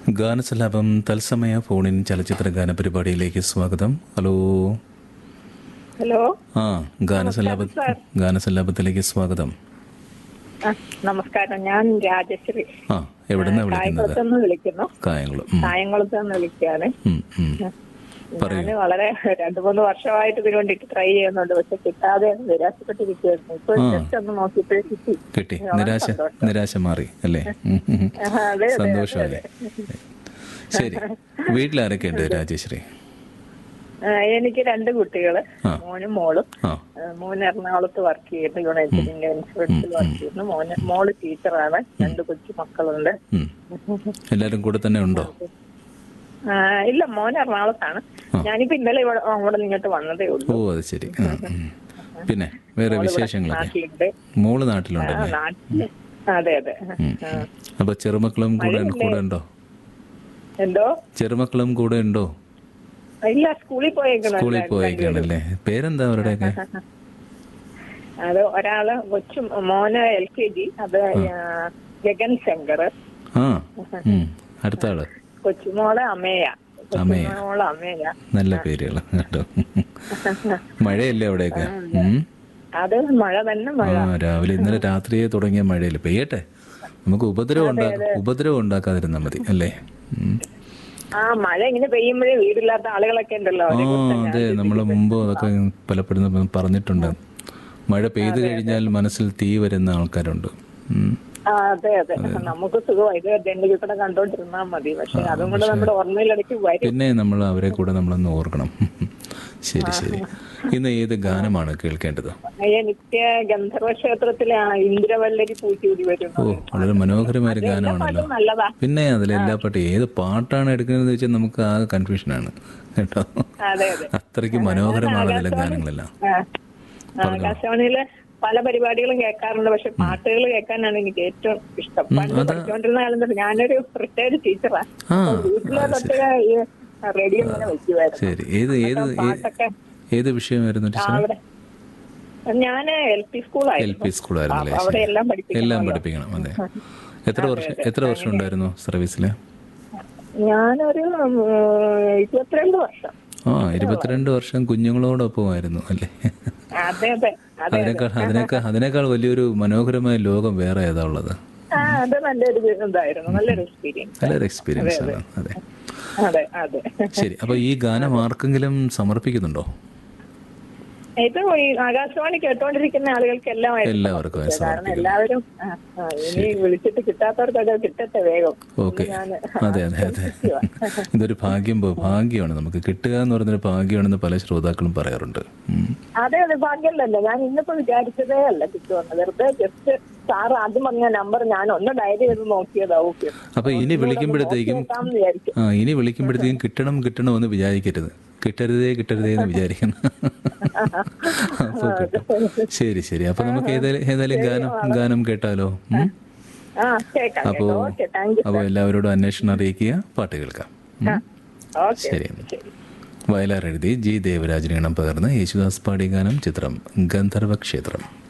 ഗാനസലാപം തത്സമയ ഫോണിൻ ചലച്ചിത്ര ഗാന പരിപാടിയിലേക്ക് സ്വാഗതം ഹലോ ഹലോ ആ ഗാനസലാപ ഗാനസലാപത്തിലേക്ക് സ്വാഗതം ആ, നമസ്കാരം ഞാൻ രാജശ്രീ ആ എവിടുന്നാ വിളിക്കുന്നത് കായംകുളത്ത് നിന്ന് വിളിക്കുന്നു കായംകുളം ഉം, കായംകുളത്ത് നിന്ന് വിളിക്കുകയാണ് ഉം, ഉം. പറയൂ ഞാൻ വളരെ രണ്ടു മൂന്ന് വർഷമായിട്ട് ഇതിനു വേണ്ടിട്ട് ട്രൈ ചെയ്യുന്നുണ്ട് പക്ഷെ കിട്ടാതെ നിരാശപ്പെട്ടിരിക്കുകയായിരുന്നു ഇപ്പൊ ആ. ജസ്റ്റ് ഒന്ന് നോക്കിയപ്പോഴേ കിട്ടി കിട്ടി നിരാശ നിരാശ മാറി അല്ലേ ഉം, ഉം, ഉം. ആ, അതെ അതെ സന്തോഷമായി ശരി വീട്ടിലാരൊക്കെ ഉണ്ട് രാജേശ്വരി ആ, എനിക്ക് രണ്ട് കുട്ടികള് ആ. മോനും മോളും ആ ആ, മോന് എറണാകുളത്ത് വർക്ക് ചെയ്യുന്നു യുണൈറ്റഡ് ഇന്ത്യൻ ഇൻസ്റ്റിറ്റ്യൂട്ടിൽ വർക്ക് ചെയ്യുന്നു മോന് മോള് ടീച്ചറാണ് രണ്ട് കൊച്ചു മക്കളുണ്ട് ഉം. എല്ലാരും കൂടെ തന്നെ ഉണ്ടോ ആ, ഇല്ല മോൻ എറണാകുളത്താണ് ഞാനിപ്പോ ഇന്നലെ ഇവിടെ അവിടെ ഇങ്ങോട്ട് വന്നതേ ഉള്ളൂ ഓ അത് ശരി ആ, ഉം. പിന്നെ വേറെ വിശേഷങ്ങളൊക്കെ നാട്ടിലുണ്ട് മോള് ആ, നാട്ടിലുണ്ടല്ലേ നാട്ടില് അതെ അതെ ഉം, ഉം. അപ്പൊ ചെറുമക്കളും കൂടെ കൂടെ ഉണ്ടോ എന്തോ ചെറുമക്കളും കൂടെ ഉണ്ടോ ഇല്ല സ്കൂളിൽ പോയേക്കണോ സ്കൂളിൽ പോയേക്കാണല്ലേ പേരെന്താ അവരുടെയൊക്കെ അത് ഒരാള് കൊച്ചു മോന് എൽ കെ ജി അത് ആ, ഗഗൻ ശങ്കർ ആ ഉം. അടുത്ത ആള് കൊച്ചുമോള് അമേയ അമേയ. കൊച്ചുമോള് അമേയ നല്ല പേരുകൾ കേട്ടോ മഴയല്ലേ അവിടെയൊക്കെ ഉം. അത് മഴ തന്നെ ആ മഴ രാവിലെ ഇന്നലെ രാത്രിയെ തുടങ്ങിയ മഴയില്ല പെയ്യട്ടെ നമുക്ക് ഉപദ്രവം ഉണ്ടാക്ക ഉപദ്രവം ഉണ്ടാക്കാതിരുന്നാ മതി അല്ലേ ഉം. ആ മഴ ഇങ്ങനെ പെയ്യുമ്പോഴേ വീടില്ലാത്ത ആളുകളൊക്കെ ഉണ്ടല്ലോ ആ അവരെ കുറിച്ച് ഞാൻ അതെ നമ്മൾ മുമ്പ് അതൊക്കെ പലപ്പോഴും നമ്മൾ പറഞ്ഞിട്ടുണ്ട് മഴ പെയ്തു കഴിഞ്ഞാൽ മനസ്സിൽ തീ വരുന്ന ആൾക്കാരുണ്ട് ഉം. ആ, അതെ അതെ നമുക്ക് സുഖമായി ഇത് ജനലിൽ കൂടെ കണ്ടോണ്ടിരുന്നാ മതി പക്ഷെ അതും കൂടെ നമ്മുടെ ഓർമ്മയിലിടയ്ക്ക് വരും പിന്നെ നമ്മൾ അവരെ കൂടെ നമ്മളൊന്ന് ഓർക്കണം ശരി ശരി ഇന്ന് ഏത് ഗാനമാണ് കേൾക്കേണ്ടത് എനിക്ക് ഗന്ധർവ ക്ഷേത്രത്തിലെ ആ ഇന്ദ്രവല്ലരി പൂച്ചൂടി വരുന്നു ഓ വളരെ മനോഹരമായ ഒരു ഗാനമാണല്ലോ പാട്ടും നല്ലതാ പിന്നെ അതിലെല്ലാ പാട്ടും ഏത് പാട്ടാണ് എടുക്കുന്നത് വെച്ചാൽ നമുക്ക് ആകെ കൺഫ്യൂഷനാണ് കേട്ടോ അതെ അതെ അത്രയ്ക്ക് മനോഹരമാണ് അതിലെ ഗാനങ്ങളെല്ലാം ആ. ആകാശവാണിയിലെ പല പരിപാടികളും കേൾക്കാറുണ്ട് പക്ഷെ പാട്ടുകൾ കേൾക്കാനാണ് എനിക്ക് ഏറ്റവും ഇഷ്ടം പണ്ട് പഠിച്ചുകൊണ്ടിരുന്ന കാലം തൊട്ട് ഞാനൊരു റിട്ടയർഡ് ടീച്ചറാണ് ആ വീട്ടിലെ തൊട്ട് ഈ റേഡിയോ ഇങ്ങനെ വെക്കുമായിരുന്നു ശരി ഏത് ഏത് ഏ- പാട്ടൊക്കെ ഏത് വിഷയമായിരുന്നു ആ, ടീച്ചർ അവിടെ ഞാന് എൽ പി എൽ സ്കൂളായിരുന്നു പി സ്കൂളായിരുന്നല്ലേ അവിടെ ശരി എല്ലാം പഠിപ്പിക്കും എല്ലാം പഠിപ്പിക്കണം അതെ എത്ര വർഷം എത്ര വർഷം ഉണ്ടായിരുന്നു സർവീസിൽ ഞാനൊരു ഉം, ഇരുപത്തിരണ്ട് വർഷം ആ ഇരുപത്തിരണ്ട് വർഷം കുഞ്ഞുങ്ങളോടൊപ്പമായിരുന്നു അല്ലേ അതെ അതെ അതെ അതിനേക്കാൾ അതിനേക്കാൾ അതിനേക്കാൾ വലിയൊരു മനോഹരമായ ലോകം വേറെ ഏതാ ഉള്ളത് ആ അത് നല്ലൊരു ഇതായിരുന്നു നല്ലൊരു എക്സ്പീരിയൻസ് നല്ലൊരു എക്സ്പീരിയൻസ് ആണ് അതെ അതെ അതെ ശരി അപ്പൊ ഈ ഗാനം ആർക്കെങ്കിലും സമർപ്പിക്കുന്നുണ്ടോ ഇത് ഈ ആകാശവാണി കേട്ടോണ്ടിരിക്കുന്ന ആളുകൾക്കെല്ലാം എല്ലാവർക്കും അത് കാരണം സമർപ്പിക്കും എല്ലാവരും ആ, ആ, ഇനി വിളിച്ചിട്ട് കിട്ടാത്തവർക്കൊക്കെ കിട്ടട്ടെ വേഗം ഓക്കെ ഞാന് അതെ അതെ അതെ ഇതൊരു ഭാഗ്യം പോ- ഭാഗ്യമാണ് നമുക്ക് കിട്ടുക എന്ന് പറയുന്നൊരു ഭാഗ്യമാണെന്ന് പല ശ്രോതാക്കളും പറയാറുണ്ട് ഉം. അതെ അതെ ഭാഗ്യമല്ലല്ലോ ഞാൻ ഇന്നിപ്പോ വിചാരിച്ചതേ അല്ല കിട്ടുമെന്ന് വെറുതെ ജസ്റ്റ് സാറ് ആദ്യം പറഞ്ഞ നമ്പർ ഞാൻ ഒന്ന് ഡയറി ചെയ്ത് നോക്കിയതാ ഓക്കെ അപ്പൊ ഇനി വിളിക്കുമ്പോഴത്തേക്കും നോക്കാമെന്ന് വിചാരിച്ചു ആ ഇനി വിളിക്കുമ്പോഴത്തേക്കും കിട്ടണം കിട്ടണം എന്ന് വിചാരിക്കരുത് കിട്ടരുതേ കിട്ടരുതേ എന്ന് വിചാരിക്കണം അപ്പൊ കിട്ടും ശരി ശരി അപ്പൊ നമുക്ക് ഏതായാലും ഏതായാലും ഗാനം ഗാനം കേട്ടാലോ ഉം? ആ കേൾക്കാം അപ്പോ കേട്ടോ ഓക്കെ താങ്ക് യു അപ്പൊ എല്ലാവരോടും അന്വേഷണം അറിയിക്കുക പാട്ട് കേൾക്കാം ഉം? ഓക്കെ ശരി വയലാർ എഴുതി ജി ദേവരാജനീണം പകർന്ന് യേശുദാസ് പാടിയ ഗാനം ചിത്രം ഗന്ധർവ ക്ഷേത്രം